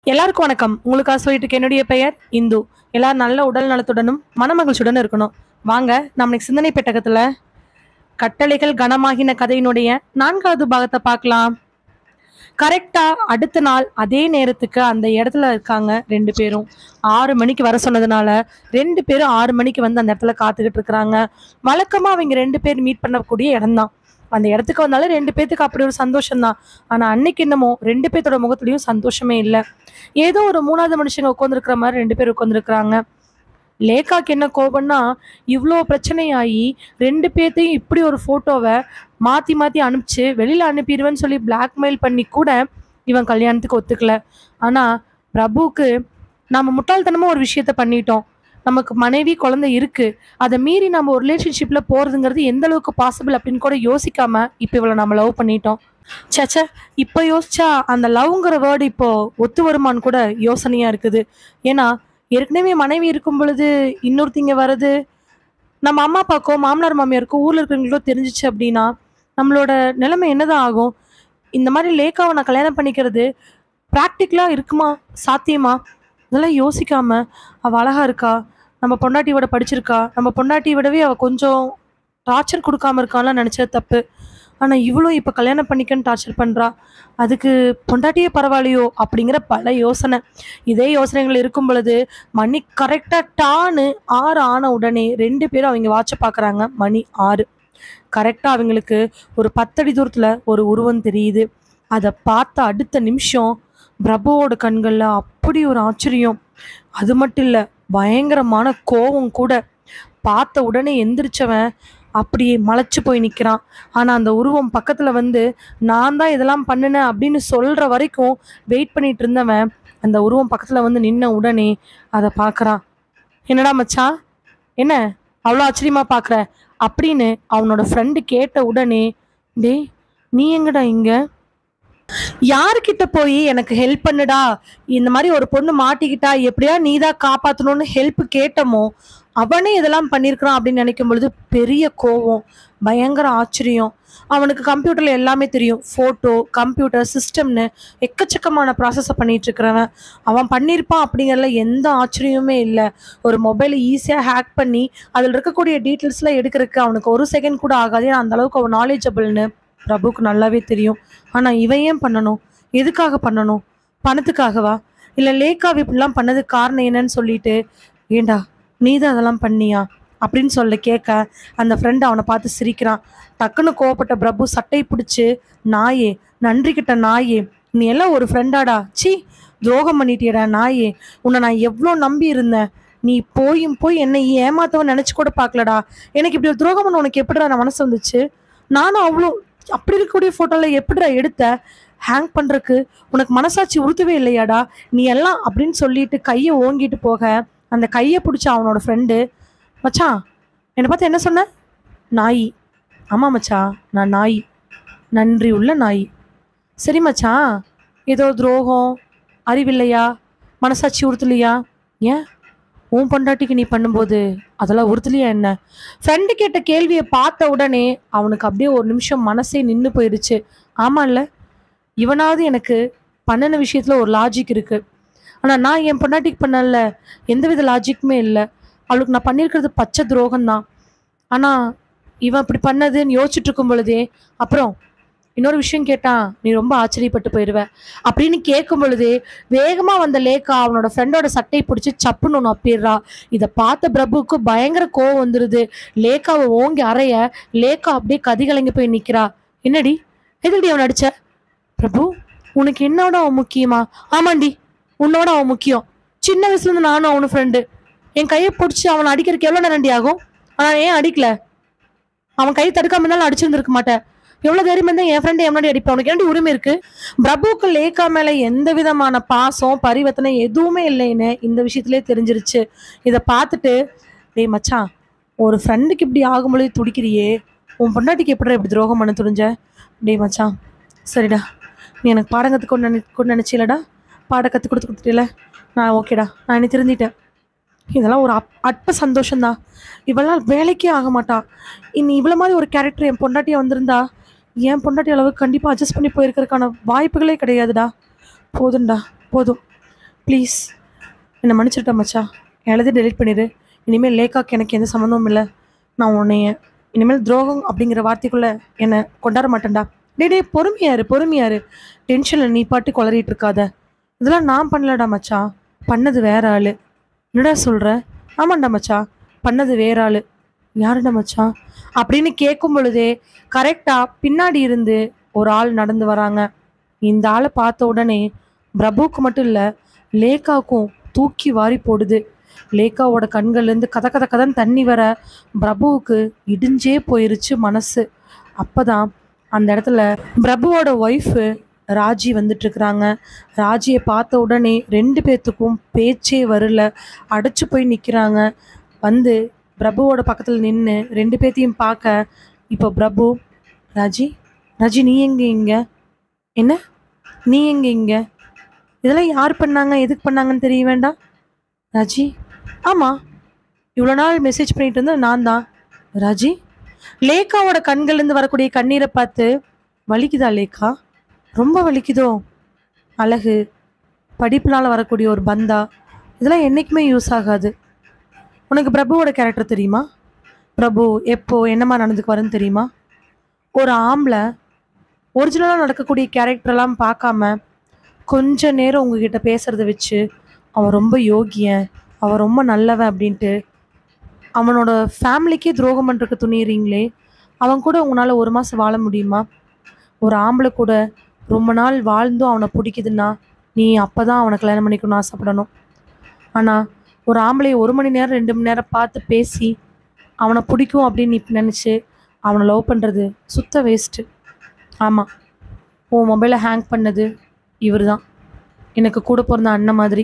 எல்லாருக்கும் வணக்கம் உங்களுக்காக சொல்லிட்டு இருக்க என்னுடைய பெயர் இந்து எல்லாரும் நல்ல உடல் நலத்துடனும் மனமகிழ்ச்சியுடன் இருக்கணும் வாங்க நம்ம இன்னைக்கு சிந்தனை பெட்டகத்துல கட்டளைகள் கனமாகின கதையினுடைய நான்காவது பாகத்தை பார்க்கலாம் கரெக்டா அடுத்த நாள் அதே நேரத்துக்கு அந்த இடத்துல இருக்காங்க ரெண்டு பேரும் ஆறு மணிக்கு வர சொன்னதுனால ரெண்டு பேரும் ஆறு மணிக்கு வந்து அந்த இடத்துல காத்துக்கிட்டு இருக்கிறாங்க வழக்கமா அவங்க ரெண்டு பேர் மீட் பண்ணக்கூடிய இடம்தான் அந்த இடத்துக்கு வந்தாலும் ரெண்டு பேத்துக்கு அப்படி ஒரு சந்தோஷம் தான் ஆனா அன்னைக்கு என்னமோ ரெண்டு பேர்த்தோட முகத்துலயும் சந்தோஷமே இல்லை ஏதோ ஒரு மூணாவது மனுஷங்க உட்காந்துருக்கிற மாதிரி ரெண்டு பேர் உட்காந்துருக்குறாங்க லேக்காக்கு என்ன கோபம்னா இவ்வளோ பிரச்சனையாகி ரெண்டு பேர்த்தையும் இப்படி ஒரு ஃபோட்டோவை மாற்றி மாற்றி அனுப்பிச்சு வெளியில் அனுப்பிடுவேன்னு சொல்லி blackmail பண்ணி கூட இவன் கல்யாணத்துக்கு ஒத்துக்கல ஆனால் பிரபுவுக்கு நம்ம முட்டாள்தனமாக ஒரு விஷயத்த பண்ணிட்டோம் நமக்கு மனைவி குழந்தை இருக்கு அதை மீறி நம்ம ஒரு ரிலேஷன்ஷிப்பில் போகிறதுங்கிறது எந்த அளவுக்கு பாசிபிள் அப்படின்னு கூட யோசிக்காம இப்போ இவளை நம்ம லவ் பண்ணிட்டோம் சச்ச இப்போ யோசிச்சா அந்த லவ்ங்கிற வேர்டு இப்போ ஒத்து வருமான்னு கூட யோசனையா இருக்குது ஏன்னா ஏற்கனவே மனைவி இருக்கும் பொழுது இன்னொருத்திங்க வர்றது நம்ம அம்மா அப்பாக்கோ மாமனார் மாமியாருக்கோ ஊர்ல இருக்கிறவங்களுக்கோ தெரிஞ்சிச்சு அப்படின்னா நம்மளோட நிலைமை என்னதான் ஆகும் இந்த மாதிரி லேக்காவை நான் கல்யாணம் பண்ணிக்கிறது ப்ராக்டிக்கலா இருக்குமா சாத்தியமா இதெல்லாம் யோசிக்காம அவ அழகா இருக்கா நம்ம பொண்டாட்டி விட படிச்சிருக்கா நம்ம பொண்டாட்டி விடவே அவ கொஞ்சம் டார்ச்சர் கொடுக்காம இருக்கான்லாம் நினைச்சது தப்பு ஆனா இவளும் இப்ப கல்யாணம் பண்ணிக்கன்னு டார்ச்சர் பண்றா அதுக்கு பொண்டாட்டியே பரவாயில்லையோ அப்படிங்கிற பல யோசனை இதே யோசனைகள் இருக்கும் பொழுது மணி கரெக்டாக டான்னு ஆறு ஆன உடனே ரெண்டு பேரும் அவங்க வாட்சை பார்க்குறாங்க மணி ஆறு கரெக்டாக அவங்களுக்கு ஒரு பத்தடி தூரத்தில் ஒரு உருவம் தெரியுது அதை பார்த்த அடுத்த நிமிஷம் பிரபுவோட கண்களில் அப்படி ஒரு ஆச்சரியம் அது மட்டும் இல்லை பயங்கரமான கோவம் கூட பார்த்த உடனே எந்திரிச்சவன் அப்படியே மலைச்சு போய் நிற்கிறான் ஆனால் அந்த உருவம் பக்கத்தில் வந்து நான் தான் இதெல்லாம் பண்ணினேன் அப்படின்னு சொல்கிற வரைக்கும் வெயிட் பண்ணிட்டு இருந்தவன் அந்த உருவம் பக்கத்தில் வந்து நின்ன உடனே அதை பார்க்குறான் என்னடா மச்சான் என்ன அவ்வளோ ஆச்சரியமா பார்க்குற அப்படின்னு அவனோட ஃப்ரெண்டு கேட்ட உடனே டேய் நீ எங்கடா இங்க யார்கிட்ட போய் எனக்கு ஹெல்ப் பண்ணுடா இந்த மாதிரி ஒரு பொண்ணு மாட்டிக்கிட்டா எப்படியா நீ தான் காப்பாற்றணும்னு ஹெல்ப் கேட்டமோ அவனே இதெல்லாம் பண்ணியிருக்கிறான் அப்படின்னு நினைக்கும் பொழுது பெரிய கோவம் பயங்கர ஆச்சரியம் அவனுக்கு கம்ப்யூட்டரில் எல்லாமே தெரியும் ஃபோட்டோ கம்ப்யூட்டர் சிஸ்டம்னு எக்கச்சக்கமான ப்ராசஸை பண்ணிட்டு இருக்கிறவன் அவன் பண்ணியிருப்பான் அப்படிங்கிறதுல எந்த ஆச்சரியமுமே இல்லை ஒரு மொபைலை ஈஸியாக ஹேக் பண்ணி அதில் இருக்கக்கூடிய டீட்டெயில்ஸ்லாம் எடுக்கிறதுக்கு அவனுக்கு ஒரு செகண்ட் கூட ஆகாது ஏன்னா அந்த அளவுக்கு அவன் நாலேஜபிள்னு பிரபுக்கு நல்லாவே தெரியும் ஆனால் இவன் ஏன் பண்ணணும் எதுக்காக பண்ணணும் பணத்துக்காகவா இல்லை லேக்காவை இப்படிலாம் பண்ணதுக்கு காரணம் என்னன்னு சொல்லிட்டு ஏண்டா நீ தான் அதெல்லாம் பண்ணியா அப்படின்னு சொல்ல கேட்க அந்த ஃப்ரெண்டு அவனை பார்த்து சிரிக்கிறான் டக்குன்னு கோவப்பட்ட பிரபு சட்டை பிடிச்சு நாயே நன்றி கிட்ட நாயே நீ எல்லாம் ஒரு ஃப்ரெண்டாடா சி துரோகம் பண்ணிட்டியடா நாயே உன்னை நான் எவ்வளோ நம்பி இருந்தேன் நீ போயும் போய் என்னை ஏமாத்தவன் நினச்சி கூட பார்க்கலடா எனக்கு இப்படி ஒரு துரோகம் பண்ண உனக்கு எப்படிடா நான் மனசு வந்துச்சு நானும் அவ்வளோ அப்படி இருக்கக்கூடிய ஃபோட்டோவில் எப்படிடா எடுத்த ஹேங் பண்ணுறக்கு உனக்கு மனசாட்சி உறுத்தவே இல்லையாடா நீ எல்லாம் அப்படின்னு சொல்லிட்டு கையை ஓங்கிட்டு போக அந்த கையை பிடிச்ச அவனோட ஃப்ரெண்டு மச்சான் என்னை பார்த்து என்ன சொன்ன நாய் ஆமாம் மச்சான் நான் நாய் நன்றி உள்ள நாய் சரி மச்சான் ஏதோ துரோகம் அறிவில்லையா மனசாட்சி உறுத்தலையா ஏன் உன் பொண்டாட்டிக்கு நீ பண்ணும்போது அதெல்லாம் உறுத்தலையா என்ன ஃப்ரெண்டு கேட்ட கேள்வியை பார்த்த உடனே அவனுக்கு அப்படியே ஒரு நிமிஷம் மனசே நின்று போயிடுச்சு ஆமாம்ல இவனாவது எனக்கு பண்ணின விஷயத்தில் ஒரு லாஜிக் இருக்குது ஆனால் நான் என் பொண்டாட்டிக்கு பண்ணல எந்தவித லாஜிக்குமே இல்லை அவளுக்கு நான் பண்ணியிருக்கிறது பச்சை துரோகம் தான் ஆனால் இவன் இப்படி பண்ணதுன்னு யோசிச்சுட்டு இருக்கும் பொழுதே அப்புறம் இன்னொரு விஷயம் கேட்டான் நீ ரொம்ப ஆச்சரியப்பட்டு போயிடுவ அப்படின்னு கேட்கும் பொழுதே வேகமா வந்த லேக்கா அவனோட ஃப்ரெண்டோட சட்டையை பிடிச்சி சப்புன்னு ஒன்று அப்பிடுறா இதை பார்த்த பிரபுவுக்கு பயங்கர கோவம் வந்துடுது லேக்காவை ஓங்கி அறைய லேக்கா அப்படியே கதிகலங்கி போய் நிக்கிறா என்னடி எதுடி அவன் அடிச்ச பிரபு உனக்கு என்னோட அவன் முக்கியமா ஆமாண்டி உன்னோட அவன் முக்கியம் சின்ன வயசுல இருந்து நானும் அவனு ஃப்ரெண்டு என் கையை பிடிச்சி அவனை அடிக்கிறதுக்கு எவ்வளோ நேரண்டி ஆகும் ஆனால் ஏன் அடிக்கல அவன் கை தடுக்காம இருந்தாலும் அடிச்சிருந்திருக்க மாட்டேன் எவ்வளவு தைரியம் இருந்தா என் ஃப்ரெண்ட் என் முன்னாடி அடிப்பேன் உனக்கு என்ன உரிமை இருக்கு பிரபுக்கு லேக்கா மேல எந்த விதமான பாசம் பரிவர்த்தனை எதுவுமே இல்லைன்னு இந்த விஷயத்திலே தெரிஞ்சிருச்சு இதை பார்த்துட்டு டேய் மச்சான் ஒரு ஃப்ரெண்டுக்கு இப்படி ஆகும்பொழுது துடிக்கிறியே உன் பொண்டாட்டிக்கு எப்படி இப்படி துரோகம் பண்ண துணிஞ்ச டேய் மச்சான் சரிடா நீ எனக்கு பாடம் கற்றுக்கொண்டு நினை கொண்டு நினச்சிலடா பாடம் கற்றுக் கொடுத்து கொடுத்துட்டில நான் ஓகேடா நான் என்ன திருந்திட்டேன் இதெல்லாம் ஒரு அப் அற்ப சந்தோஷம்தான் இவளால் வேலைக்கே ஆக மாட்டா இனி இவ்வளோ மாதிரி ஒரு கேரக்டர் என் பொண்டாட்டியாக வந்திருந்தா என் பொண்டாட்டி அளவுக்கு கண்டிப்பாக அட்ஜஸ்ட் பண்ணி போயிருக்கிறதுக்கான வாய்ப்புகளே கிடையாதுடா போதும்டா போதும் ப்ளீஸ் என்னை மன்னிச்சிருட்டேன் மச்சா எழுதி டெலீட் பண்ணிடு இனிமேல் லேக்காக்கு எனக்கு எந்த சம்மந்தமும் இல்லை நான் உன்னைய இனிமேல் துரோகம் அப்படிங்கிற வார்த்தைக்குள்ளே என்னை கொண்டாட மாட்டேன்டா டேய் டேய் பொறுமையாரு பொறுமையாரு டென்ஷனில் நீ பாட்டு குளறிட்டு இருக்காத இதெல்லாம் நான் பண்ணலடா மச்சான் பண்ணது வேற ஆள் என்னடா சொல்கிற ஆமாண்டா மச்சான் பண்ணது வேற ஆள் யாருடா மச்சான் அப்படின்னு கேட்கும் பொழுதே கரெக்டாக பின்னாடி இருந்து ஒரு ஆள் நடந்து வராங்க இந்த ஆளை பார்த்த உடனே பிரபுவுக்கு மட்டும் இல்லை லேக்காவுக்கும் தூக்கி வாரி போடுது லேக்காவோட கண்கள்லேருந்து கத கத கதன்னு தண்ணி வர பிரபுவுக்கு இடிஞ்சே போயிருச்சு மனசு அப்பதான் அந்த இடத்துல பிரபுவோட ஒய்ஃபு ராஜி வந்துட்டு இருக்கிறாங்க ராஜியை பார்த்த உடனே ரெண்டு பேர்த்துக்கும் பேச்சே வரல அடைச்சு போய் நிற்கிறாங்க வந்து பிரபுவோட பக்கத்தில் நின்று ரெண்டு பேர்த்தையும் பார்க்க இப்போ பிரபு ராஜி ராஜி நீ எங்கே இங்கே என்ன நீ எங்கே இங்கே இதெல்லாம் யார் பண்ணாங்க எதுக்கு பண்ணாங்கன்னு தெரிய வேண்டாம் ராஜி ஆமாம் இவ்வளோ நாள் மெசேஜ் பண்ணிட்டு இருந்தேன் நான் தான் ராஜி லேக்காவோட கண்கள்லேருந்து வரக்கூடிய கண்ணீரை பார்த்து வலிக்குதா லேக்கா ரொம்ப வலிக்குதோ அழகு படிப்புனால வரக்கூடிய ஒரு பந்தா இதெல்லாம் என்றைக்குமே யூஸ் ஆகாது உனக்கு பிரபுவோட கேரக்டர் தெரியுமா பிரபு எப்போ என்னமா நடந்துக்குவாருன்னு தெரியுமா ஒரு ஆம்பளை ஒரிஜினலாக நடக்கக்கூடிய கேரக்டர்லாம் பார்க்காம கொஞ்ச நேரம் உங்ககிட்ட பேசுகிறத வச்சு அவன் ரொம்ப யோகியன் அவன் ரொம்ப நல்லவன் அப்படின்ட்டு அவனோட ஃபேமிலிக்கே துரோகம் பண்ணுறதுக்கு துணியறீங்களே அவன் கூட உங்களால் ஒரு மாதம் வாழ முடியுமா ஒரு ஆம்பளை கூட ரொம்ப நாள் வாழ்ந்தும் அவனை பிடிக்குதுன்னா நீ அப்போ தான் அவனை கல்யாணம் பண்ணிக்கணும்னு ஆசைப்படணும் ஆனால் ஒரு ஆம்பளையை ஒரு மணி நேரம் ரெண்டு மணி நேரம் பார்த்து பேசி அவனை பிடிக்கும் அப்படின்னு நீ நினச்சி அவனை லவ் பண்ணுறது சுத்த வேஸ்ட்டு ஆமாம் உன் மொபைலை ஹேங் பண்ணது இவர் தான் எனக்கு கூட பிறந்த அண்ணன் மாதிரி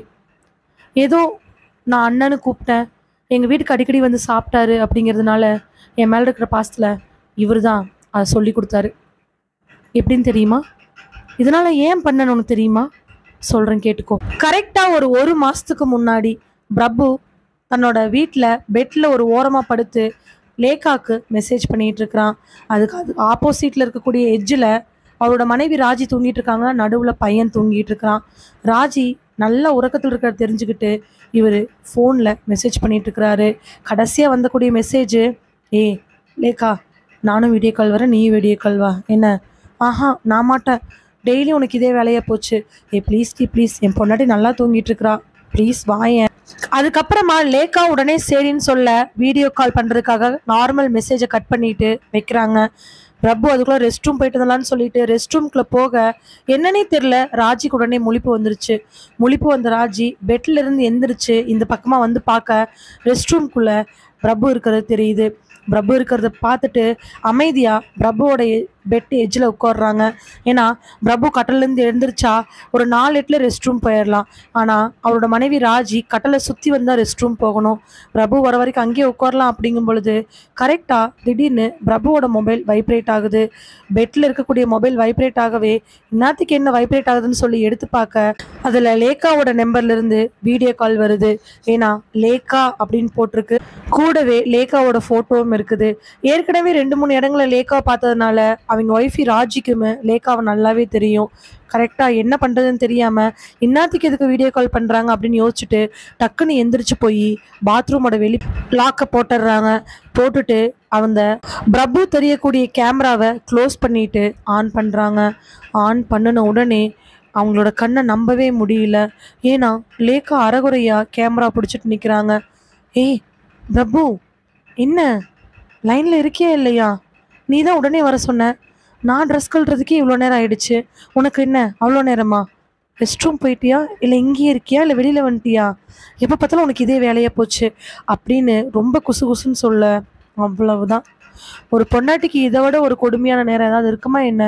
ஏதோ நான் அண்ணன்னு கூப்பிட்டேன் எங்கள் வீட்டுக்கு அடிக்கடி வந்து சாப்பிட்டாரு அப்படிங்கிறதுனால என் மேலே இருக்கிற பாசத்தில் இவர் தான் அதை சொல்லி கொடுத்தாரு எப்படின்னு தெரியுமா இதனால் ஏன் பண்ணணும் உனக்கு தெரியுமா சொல்கிறேன் கேட்டுக்கோ கரெக்டாக ஒரு ஒரு மாதத்துக்கு முன்னாடி பிரபு தன்னோட வீட்டில் பெட்டில் ஒரு ஓரமாக படுத்து லேக்காக்கு மெசேஜ் பண்ணிட்டு இருக்கிறான் அதுக்கு அது ஆப்போசிட்டில் இருக்கக்கூடிய எட்ஜில் அவரோட மனைவி ராஜி தூங்கிட்டு இருக்காங்க நடுவில் பையன் தூங்கிட்டு இருக்கிறான் ராஜி நல்ல உறக்கத்தில் இருக்கிறத தெரிஞ்சுக்கிட்டு இவர் ஃபோனில் மெசேஜ் பண்ணிட்டு இருக்கிறாரு கடைசியாக வந்தக்கூடிய மெசேஜ் ஏ லேக்கா நானும் வீடியோ கால் வரேன் நீயும் வீடியோ கால் வா என்ன ஆஹா நான் மாட்டேன் டெய்லி உனக்கு இதே வேலையாக போச்சு ஏ ப்ளீஸ் டி ப்ளீஸ் என் பொண்டாட்டி நல்லா தூங்கிட்டு இருக்கிறா ப்ளீஸ் வாயேன் அதுக்கப்புறமா லேக்கா உடனே சரின்னு சொல்ல வீடியோ கால் பண்ணுறதுக்காக நார்மல் மெசேஜை கட் பண்ணிட்டு வைக்கிறாங்க பிரபு அதுக்குள்ள ரெஸ்ட் ரூம் போயிட்டு வரலான்னு சொல்லிட்டு ரெஸ்ட் ரூம்குள்ள போக என்னன்னே தெரில ராஜிக்கு உடனே முழிப்பு வந்துருச்சு முழிப்பு வந்த ராஜி பெட்ல இருந்து எந்திரிச்சு இந்த பக்கமா வந்து பார்க்க ரெஸ்ட் ரூம்குள்ள பிரபு இருக்கிறது தெரியுது பிரபு இருக்கிறத பார்த்துட்டு அமைதியா பிரபுவோட பெட் எஜ்ஜில் உட்காடுறாங்க ஏன்னா பிரபு கட்டலேருந்து எழுந்திரிச்சா ஒரு நாலு எட்டில் ரெஸ்ட் ரூம் போயிடலாம் ஆனால் அவரோட மனைவி ராஜி கட்டளை சுற்றி வந்தால் ரெஸ்ட் ரூம் போகணும் பிரபு வர வரைக்கும் அங்கேயே உட்காரலாம் அப்படிங்கும் பொழுது கரெக்டாக திடீர்னு பிரபுவோட மொபைல் வைப்ரேட் ஆகுது பெட்டில் இருக்கக்கூடிய மொபைல் வைப்ரேட் ஆகவே இன்னத்துக்கு என்ன வைப்ரேட் ஆகுதுன்னு சொல்லி எடுத்து பார்க்க அதில் லேக்காவோட நம்பர்லேருந்து வீடியோ கால் வருது ஏன்னா லேக்கா அப்படின்னு போட்டிருக்கு கூடவே லேக்காவோட ஃபோட்டோவும் இருக்குது ஏற்கனவே ரெண்டு மூணு இடங்களில் லேக்கா பார்த்ததுனால அவங்க ஒய்ஃபி ராஜிக்குமே லேக்காவை நல்லாவே தெரியும் கரெக்டாக என்ன பண்ணுறதுன்னு தெரியாமல் இன்னாத்துக்கு எதுக்கு வீடியோ கால் பண்ணுறாங்க அப்படின்னு யோசிச்சுட்டு டக்குன்னு எந்திரிச்சு போய் பாத்ரூமோட வெளி லாக்கை போட்டுடுறாங்க போட்டுட்டு அந்த பிரபு தெரியக்கூடிய கேமராவை க்ளோஸ் பண்ணிட்டு ஆன் பண்ணுறாங்க ஆன் பண்ணின உடனே அவங்களோட கண்ணை நம்பவே முடியல ஏன்னா லேக்கா அறகுறையா கேமரா பிடிச்சிட்டு நிற்கிறாங்க ஏய் பிரபு என்ன லைனில் இருக்கியா இல்லையா நீ தான் உடனே வர சொன்ன நான் ட்ரெஸ் கழுறதுக்கே இவ்வளோ நேரம் ஆயிடுச்சு உனக்கு என்ன அவ்வளோ நேரமா ரெஸ்ட் ரூம் போயிட்டியா இல்லை இங்கேயே இருக்கியா இல்லை வெளியில் வந்துட்டியா எப்போ பார்த்தாலும் உனக்கு இதே வேலையாக போச்சு அப்படின்னு ரொம்ப குசு குசுன்னு சொல்ல அவ்வளவுதான் ஒரு பொண்டாட்டிக்கு இதை விட ஒரு கொடுமையான நேரம் ஏதாவது இருக்குமா என்ன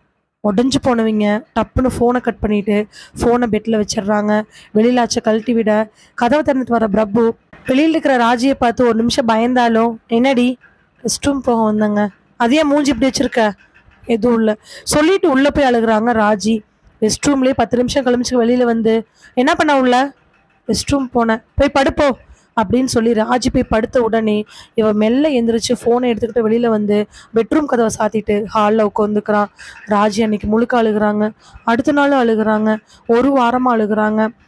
உடஞ்சு போனவங்க டப்புன்னு ஃபோனை கட் பண்ணிட்டு ஃபோனை பெட்டில் வச்சிடுறாங்க வெளியில் ஆச்ச கழட்டி விட கதவை திறந்துட்டு வர பிரபு வெளியில் இருக்கிற ராஜியை பார்த்து ஒரு நிமிஷம் பயந்தாலும் என்னடி ரெஸ்ட் ரூம் போக வந்தாங்க அதையே மூஞ்சி இப்படி வச்சிருக்க எதுவும் இல்லை சொல்லிட்டு உள்ளே போய் அழுகுறாங்க ராஜி ரெஸ்ட் ரூம்லேயே பத்து நிமிஷம் கழிச்சு வெளியில் வந்து என்ன பண்ண உள்ள ரெஸ்ட் ரூம் போனேன் போய் படுப்போ அப்படின்னு சொல்லி ராஜி போய் படுத்த உடனே இவ மெல்ல எந்திரிச்சு ஃபோனை எடுத்துக்கிட்டு வெளியில் வந்து பெட்ரூம் கதவை சாத்திட்டு ஹாலில் உட்காந்துக்கிறான் ராஜி அன்னைக்கு முழுக்க அழுகுறாங்க அடுத்த நாளும் அழுகுறாங்க ஒரு வாரமாக அழுகுறாங்க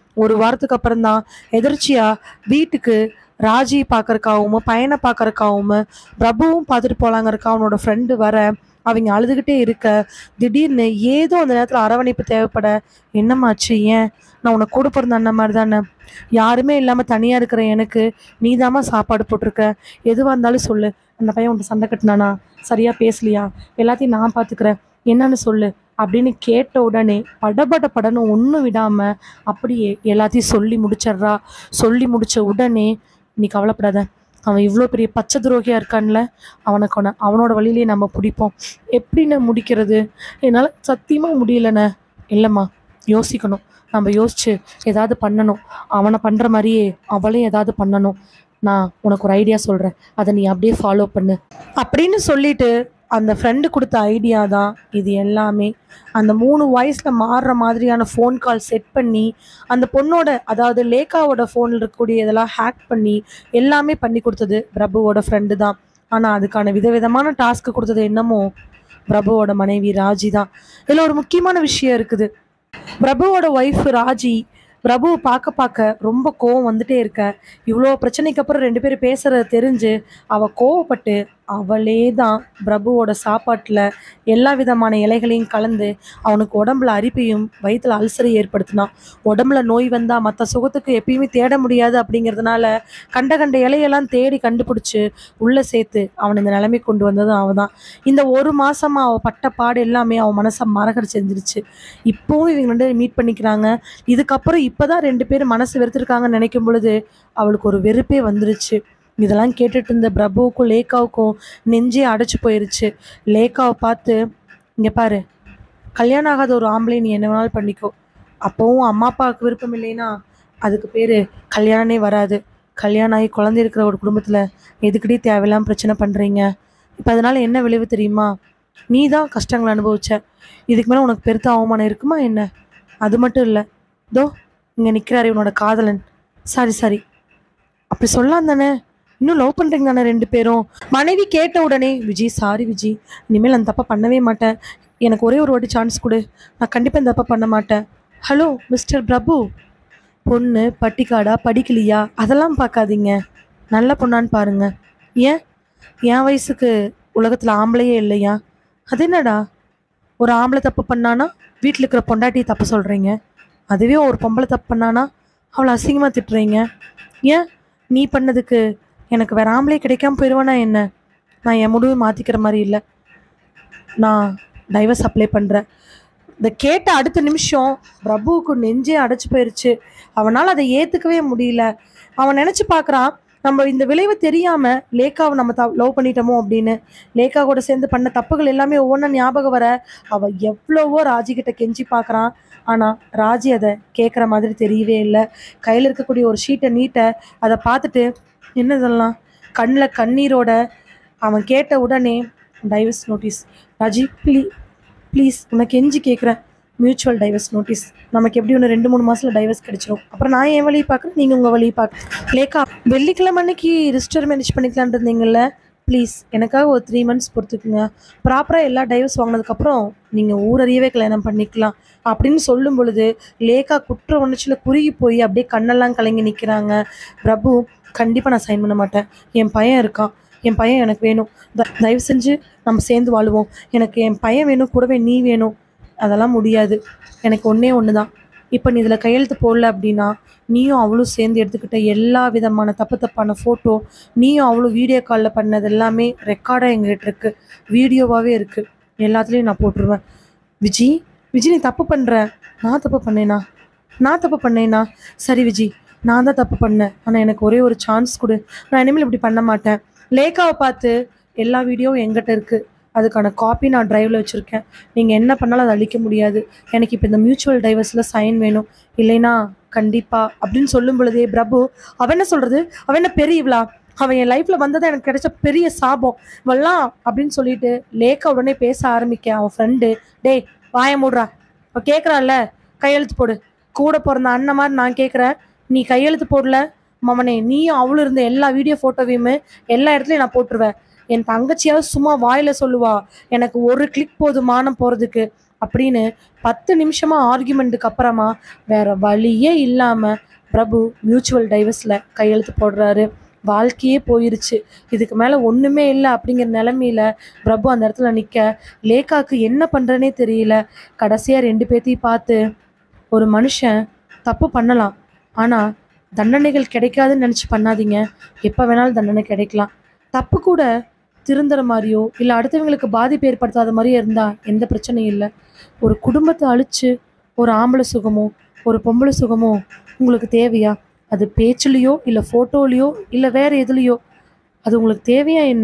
ஒரு வாரத்துக்கு அப்புறம் தான் எதிர்ச்சியா வீட்டுக்கு ராஜி பார்க்கறக்காகவும் பையனை பார்க்கறக்காகவும் பிரபுவும் பார்த்துட்டு போலாங்கறக்கா அவனோட ஃப்ரெண்டு வர அவங்க அழுதுகிட்டே இருக்க திடீர்னு ஏதோ அந்த நேரத்தில் அரவணைப்பு தேவைப்பட என்னமாச்சு ஏன் நான் உனக்கு கூட பிறந்த அண்ணன் மாதிரி தானே யாருமே இல்லாமல் தனியாக இருக்கிற எனக்கு நீதாம்மா சாப்பாடு போட்டிருக்க எதுவாக இருந்தாலும் சொல்லு அந்த பையன் உன்ட்ட சண்டை கட்டினானா சரியாக பேசலையா எல்லாத்தையும் நான் பார்த்துக்கிறேன் என்னன்னு சொல்லு அப்படின்னு கேட்ட உடனே படபட படன்னு ஒன்றும் விடாமல் அப்படியே எல்லாத்தையும் சொல்லி முடிச்சிட்றா சொல்லி முடிச்ச உடனே நீ கவலைப்படாத அவன் இவ்வளோ பெரிய பச்சை துரோகியாக இருக்கான்ல அவனுக்கு அவனை அவனோட வழியிலேயே நம்ம பிடிப்போம் எப்படிண்ணே முடிக்கிறது என்னால் சத்தியமாக முடியலண்ணே இல்லைம்மா யோசிக்கணும் நம்ம யோசிச்சு ஏதாவது பண்ணணும் அவனை பண்ணுற மாதிரியே அவளையும் ஏதாவது பண்ணணும் நான் உனக்கு ஒரு ஐடியா சொல்கிறேன் அதை நீ அப்படியே ஃபாலோ பண்ணு அப்படின்னு சொல்லிட்டு அந்த ஃப்ரெண்டு கொடுத்த ஐடியா தான் இது எல்லாமே அந்த மூணு வயசில் மாறுற மாதிரியான ஃபோன் கால் செட் பண்ணி அந்த பொண்ணோட அதாவது லேகாவோட ஃபோனில் இருக்கக்கூடிய இதெல்லாம் ஹேக் பண்ணி எல்லாமே பண்ணி கொடுத்தது பிரபுவோட ஃப்ரெண்டு தான் ஆனால் அதுக்கான விதவிதமான டாஸ்க்கு கொடுத்தது என்னமோ பிரபுவோட மனைவி ராஜி தான் இதில் ஒரு முக்கியமான விஷயம் இருக்குது பிரபுவோட ஒய்ஃப் ராஜி பிரபுவை பார்க்க பார்க்க ரொம்ப கோவம் வந்துட்டே இருக்க இவ்வளோ பிரச்சனைக்கு அப்புறம் ரெண்டு பேரும் பேசுகிறத தெரிஞ்சு அவள் கோவப்பட்டு அவளே தான் பிரபுவோட சாப்பாட்டில் எல்லா விதமான இலைகளையும் கலந்து அவனுக்கு உடம்புல அரிப்பையும் வயிற்றுல அல்சரை ஏற்படுத்தினான் உடம்புல நோய் வந்தால் மற்ற சுகத்துக்கு எப்பயுமே தேட முடியாது அப்படிங்கிறதுனால கண்ட கண்ட இலையெல்லாம் தேடி கண்டுபிடிச்சி உள்ளே சேர்த்து அவனை இந்த நிலைமை கொண்டு வந்ததும் அவன் தான் இந்த ஒரு மாசமா அவள் பட்ட பாடு எல்லாமே அவன் மனசை மரகடி செஞ்சிருச்சு இப்போவும் இவங்க ரெண்டு மீட் பண்ணிக்கிறாங்க இதுக்கப்புறம் இப்போதான் ரெண்டு பேரும் மனசு வெறுத்திருக்காங்கன்னு நினைக்கும் பொழுது அவளுக்கு ஒரு வெறுப்பே வந்துருச்சு இதெல்லாம் கேட்டுட்டு இருந்த பிரபுவுக்கும் லேக்காவுக்கும் நெஞ்சே அடைச்சு போயிருச்சு லேக்காவை பார்த்து இங்கே பாரு கல்யாணம் ஆகாத ஒரு ஆம்பளை நீ என்ன வேணாலும் பண்ணிக்கோ அப்போவும் அம்மா அப்பாவுக்கு விருப்பம் இல்லைன்னா அதுக்கு பேர் கல்யாணமே வராது கல்யாணம் ஆகி குழந்தை இருக்கிற ஒரு குடும்பத்தில் எதுக்கடி தேவையில்லாம பிரச்சனை பண்ணுறீங்க இப்போ அதனால் என்ன விளைவு தெரியுமா நீ தான் கஷ்டங்களை அனுபவிச்ச இதுக்கு மேலே உனக்கு பெருத்த அவமானம் இருக்குமா என்ன அது மட்டும் இல்லை தோ இங்கே நிற்கிறாரு உன்னோட காதலன் சாரி சாரி அப்படி சொல்லலாம் தானே இன்னும் லவ் பண்ணுறீங்க தானே ரெண்டு பேரும் மனைவி கேட்ட உடனே விஜய் சாரி விஜய் இனிமேல் அந்த தப்பை பண்ணவே மாட்டேன் எனக்கு ஒரே ஒரு வாட்டி சான்ஸ் கொடு நான் கண்டிப்பாக இந்த தப்பை பண்ண மாட்டேன் ஹலோ மிஸ்டர் பிரபு பொண்ணு பட்டிக்காடா படிக்கலையா அதெல்லாம் பார்க்காதீங்க நல்ல பொண்ணான்னு பாருங்க ஏன் என் வயசுக்கு உலகத்தில் ஆம்பளையே இல்லையா அது என்னடா ஒரு ஆம்பளை தப்பு பண்ணானா வீட்டில் இருக்கிற பொண்டாட்டி தப்பு சொல்கிறீங்க அதுவே ஒரு பொம்பளை தப்பு பண்ணானா அவளை அசிங்கமாக திட்டுறீங்க ஏன் நீ பண்ணதுக்கு எனக்கு வேற ஆம்பளை கிடைக்காம போயிடுவானா என்ன நான் என் முடிவு மாற்றிக்கிற மாதிரி இல்லை நான் டைவர்ஸ் அப்ளை பண்ணுறேன் இதை கேட்ட அடுத்த நிமிஷம் பிரபுவுக்கு நெஞ்சே அடைச்சு போயிருச்சு அவனால் அதை ஏற்றுக்கவே முடியல அவன் நினச்சி பார்க்குறான் நம்ம இந்த விளைவு தெரியாமல் லேக்காவை நம்ம த லவ் பண்ணிட்டோமோ அப்படின்னு லேக்கா கூட சேர்ந்து பண்ண தப்புகள் எல்லாமே ஒவ்வொன்றா ஞாபகம் வர அவள் எவ்வளவோ ராஜி கிட்ட கெஞ்சி பார்க்குறான் ஆனால் ராஜி அதை கேட்குற மாதிரி தெரியவே இல்லை கையில் இருக்கக்கூடிய ஒரு ஷீட்டை நீட்ட அதை பார்த்துட்டு என்ன இதெல்லாம் கண்ணில் கண்ணீரோட அவன் கேட்ட உடனே divorce notice Raji please please உனக்கு எஞ்சி கேட்குறேன் மியூச்சுவல் டைவர்ஸ் நோட்டீஸ் நமக்கு எப்படி ஒன்று ரெண்டு மூணு மாதத்தில் டைவர்ஸ் கிடைச்சிரும் அப்புறம் நான் என் வழியை பார்க்குறேன் நீங்கள் உங்கள் வழியை பார்க்க லேக்கா வெள்ளிக்கிழமை அன்னைக்கு ரிஜிஸ்டர் மேனேஜ் பண்ணிக்கலான் இருந்தீங்கல்ல ப்ளீஸ் எனக்காக ஒரு த்ரீ மந்த்ஸ் பொறுத்துக்குங்க ப்ராப்பராக எல்லா டைவர்ஸ் வாங்கினதுக்கப்புறம் நீங்கள் ஊரறியவே கல்யாணம் பண்ணிக்கலாம் அப்படின்னு சொல்லும் பொழுது லேக்கா குற்ற உணர்ச்சியில் குறுகி போய் அப்படியே கண்ணெல்லாம் கலங்கி நிற்கிறாங்க பிரபு கண்டிப்பாக நான் சைன் பண்ண மாட்டேன் என் பையன் இருக்கான் என் பையன் எனக்கு வேணும் த- தயவு செஞ்சு நம்ம சேர்ந்து வாழுவோம் எனக்கு என் பையன் வேணும் கூடவே நீ வேணும் அதெல்லாம் முடியாது எனக்கு ஒன்றே ஒன்று தான் இப்போ நீ இதில் கையெழுத்து போடல அப்படின்னா நீயும் அவளும் சேர்ந்து எடுத்துக்கிட்ட எல்லா விதமான தப்பு தப்பான ஃபோட்டோ நீயும் அவளும் வீடியோ காலில் பண்ணது எல்லாமே ரெக்கார்டாக எங்ககிட்ட இருக்குது வீடியோவாகவே இருக்குது எல்லாத்துலேயும் நான் போட்டுருவேன் விஜி விஜி நீ தப்பு பண்ணுற நான் தப்பு பண்ணேனா நான் தப்பு பண்ணேனா சரி விஜி நான் தான் தப்பு பண்ணேன் ஆனால் எனக்கு ஒரே ஒரு சான்ஸ் கொடு நான் இனிமேல் இப்படி பண்ண மாட்டேன் லேக்காவை பார்த்து எல்லா வீடியோவும் எங்கிட்ட இருக்குது அதுக்கான காப்பி நான் ட்ரைவில் வச்சுருக்கேன் நீங்கள் என்ன பண்ணாலும் அதை அழிக்க முடியாது எனக்கு இப்போ இந்த மியூச்சுவல் டைவர்ஸில் சைன் வேணும் இல்லைனா கண்டிப்பாக அப்படின்னு சொல்லும் பொழுதே பிரபு அவன் என்ன சொல்கிறது அவன் என்ன பெரியவளா அவன் என் லைஃப்பில் வந்தது எனக்கு கிடைச்ச பெரிய சாபம் வல்லாம் அப்படின்னு சொல்லிட்டு லேக்கா உடனே பேச ஆரம்பிக்க அவன் ஃப்ரெண்டு டேய் வாய மூடுறா அவள் கேட்குறான்ல கையெழுத்து போடு கூட பிறந்த அண்ணன் மாதிரி நான் கேட்குறேன் நீ கையெழுத்து போடல மமனே நீயும் அவளும் இருந்த எல்லா வீடியோ ஃபோட்டோவையுமே எல்லா இடத்துலையும் நான் போட்டுருவேன் என் தங்கச்சியாவது சும்மா வாயில் சொல்லுவா எனக்கு ஒரு கிளிக் போதும் மானம் போகிறதுக்கு அப்படின்னு பத்து நிமிஷமா ஆர்கியூமெண்ட்டுக்கு அப்புறமா வேற வழியே இல்லாம பிரபு மியூச்சுவல் டைவர்ஸ்ல கையெழுத்து போடுறாரு வாழ்க்கையே போயிருச்சு இதுக்கு மேல ஒண்ணுமே இல்லை அப்படிங்கிற நிலமையில பிரபு அந்த இடத்துல நிக்க லேக்காக்கு என்ன பண்றனே தெரியல கடைசியா ரெண்டு பேர்த்தையும் பார்த்து ஒரு மனுஷன் தப்பு பண்ணலாம் ஆனா தண்டனைகள் கிடைக்காதுன்னு நினச்சி பண்ணாதீங்க எப்போ வேணாலும் தண்டனை கிடைக்கலாம் தப்பு கூட திருந்துற மாதிரியோ இல்லை அடுத்தவங்களுக்கு பாதிப்பு ஏற்படுத்தாத மாதிரியோ இருந்தால் எந்த பிரச்சனையும் இல்லை ஒரு குடும்பத்தை அழிச்சு ஒரு ஆம்பளை சுகமோ ஒரு பொம்பளை சுகமோ உங்களுக்கு தேவையா அது பேச்சுலேயோ இல்லை ஃபோட்டோலேயோ இல்லை வேறு எதுலேயோ அது உங்களுக்கு தேவையா என்ன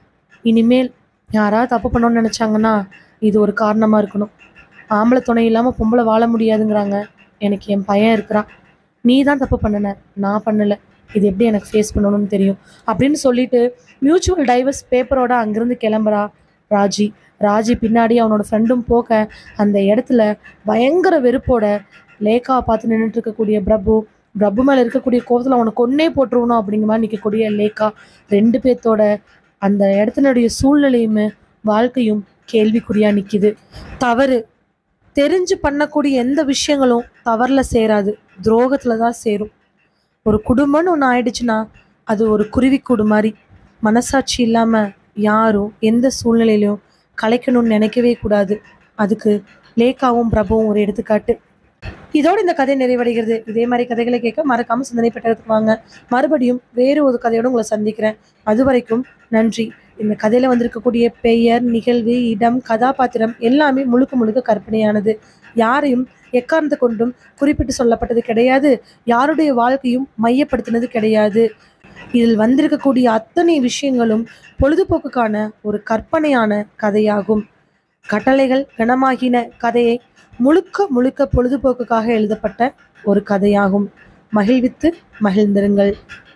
இனிமேல் யாராவது தப்பு பண்ணணும்னு நினச்சாங்கன்னா இது ஒரு காரணமாக இருக்கணும் ஆம்பளை துணை இல்லாமல் பொம்பளை வாழ முடியாதுங்கிறாங்க எனக்கு என் பையன் இருக்கிறான் நீ தான் தப்பு பண்ணன நான் பண்ணலை இது எப்படி எனக்கு ஃபேஸ் பண்ணணும்னு தெரியும் அப்படின்னு சொல்லிட்டு மியூச்சுவல் டைவர்ஸ் பேப்பரோட அங்கேருந்து கிளம்புறா ராஜி ராஜி பின்னாடி அவனோட ஃப்ரெண்டும் போக அந்த இடத்துல பயங்கர வெறுப்போட லேக்காவை பார்த்து நின்றுட்டு இருக்கக்கூடிய பிரபு பிரபு மேலே இருக்கக்கூடிய கோபத்தில் அவனை கொன்னே போட்டுருவணும் அப்படிங்கிற மாதிரி நிற்கக்கூடிய லேக்கா ரெண்டு பேர்த்தோட அந்த இடத்தினுடைய சூழ்நிலையுமே வாழ்க்கையும் கேள்விக்குறியாக நிற்கிது தவறு தெரிஞ்சு பண்ணக்கூடிய எந்த விஷயங்களும் தவறில் சேராது துரோகத்தில் தான் சேரும் ஒரு குடும்பம்னு ஒன்று ஆயிடுச்சுன்னா அது ஒரு குருவிக்கூடு மாதிரி மனசாட்சி இல்லாமல் யாரும் எந்த சூழ்நிலையிலும் கலைக்கணும்னு நினைக்கவே கூடாது அதுக்கு லேக்காவும் பிரபுவும் ஒரு எடுத்துக்காட்டு இதோட இந்த கதை நிறைவடைகிறது இதே மாதிரி கதைகளை கேட்க மறக்காம சிந்தனை பெற்றதுக்கு வாங்க மறுபடியும் வேறு ஒரு கதையோட உங்களை சந்திக்கிறேன் அது வரைக்கும் நன்றி இந்த கதையில வந்திருக்கக்கூடிய பெயர் நிகழ்வு இடம் கதாபாத்திரம் எல்லாமே முழுக்க முழுக்க கற்பனையானது யாரையும் எக்காரணத்தை கொண்டும் குறிப்பிட்டு சொல்லப்பட்டது கிடையாது யாருடைய வாழ்க்கையும் மையப்படுத்தினது கிடையாது இதில் வந்திருக்கக்கூடிய அத்தனை விஷயங்களும் பொழுதுபோக்குக்கான ஒரு கற்பனையான கதையாகும் கட்டளைகள் கனமாகின கதையை முழுக்க முழுக்க பொழுதுபோக்குக்காக எழுதப்பட்ட ஒரு கதையாகும் மகிழ்வித்து மகிழ்ந்திருங்கள்